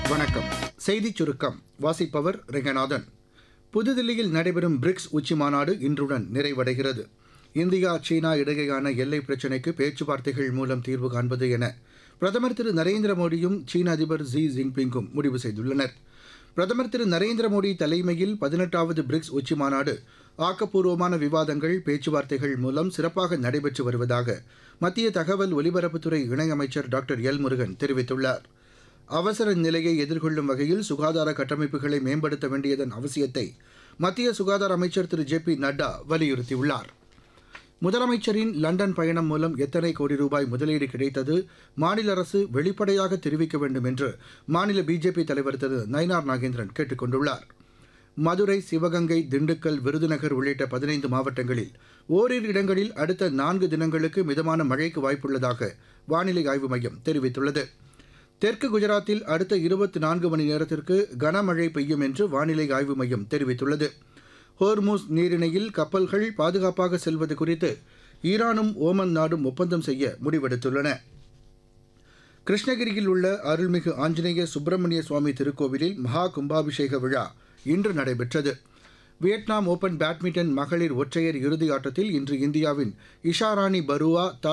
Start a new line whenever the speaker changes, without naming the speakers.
வணக்கம் செய்திச் சுருக்கம் வாசிப்பவர் ரெங்கநாதன் புதுதில்லியில் நடைபெறும் பிரிக்ஸ் உச்சி மாநாடு இன்றுடன் நிறைவடைகிறது இந்தியா சீனா இடையேயான எல்லை பிரச்சினைக்கு பேச்சுவார்த்தைகள் மூலம் தீர்வு காண்பது என பிரதமர் திரு நரேந்திர மோடியும் சீன அதிபர் ஜி ஜின்பிங்கும் முடிவு செய்துள்ளனர் பிரதமர் திரு நரேந்திர மோடி தலைமையில் பதினெட்டாவது பிரிக்ஸ் உச்சி மாநாடு ஆக்கப்பூர்வமான விவாதங்கள் பேச்சுவார்த்தைகள் மூலம் சிறப்பாக நடைபெற்று வருவதாக மத்திய தகவல் ஒலிபரப்புத்துறை இணையமைச்சர் டாக்டர் எல் முருகன் தெரிவித்துள்ளார் அவசர நிலையை எதிர்கொள்ளும் வகையில் சுகாதார கட்டமைப்புகளை மேம்படுத்த வேண்டியதன் அவசியத்தை மத்திய சுகாதார அமைச்சர் திரு ஜே பி நட்டா வலியுறுத்தியுள்ளார் முதலமைச்சரின் லண்டன் பயணம் மூலம் எத்தனை கோடி ரூபாய் முதலீடு கிடைத்தது மாநில அரசு வெளிப்படையாக தெரிவிக்க வேண்டும் என்று மாநில பிஜேபி தலைவர் திரு நயினார் நாகேந்திரன் கேட்டுக் கொண்டுள்ளார் மதுரை சிவகங்கை திண்டுக்கல் விருதுநகர் உள்ளிட்ட பதினைந்து மாவட்டங்களில் ஓரிரு இடங்களில் அடுத்த நான்கு தினங்களுக்கு மிதமான மழைக்கு வாய்ப்புள்ளதாக வானிலை ஆய்வு மையம் தெரிவித்துள்ளது தெற்கு குஜராத்தில் அடுத்த இருபத்தி நான்கு மணி நேரத்திற்கு கனமழை பெய்யும் என்று வானிலை ஆய்வு மையம் தெரிவித்துள்ளது ஹோர்மூஸ் நீரிணையில் கப்பல்கள் பாதுகாப்பாக செல்வது குறித்து ஈரானும் ஓமன் நாடும் ஒப்பந்தம் செய்ய முடிவெடுத்துள்ளன கிருஷ்ணகிரியில் உள்ள அருள்மிகு ஆஞ்சநேய சுப்பிரமணிய சுவாமி திருக்கோவிலில் மகா கும்பாபிஷேக விழா இன்று நடைபெற்றது வியட்நாம் ஓபன் பேட்மிண்டன் மகளிர் ஒற்றையர் இறுதி ஆட்டத்தில் இன்று இந்தியாவின் இஷாராணி பருவா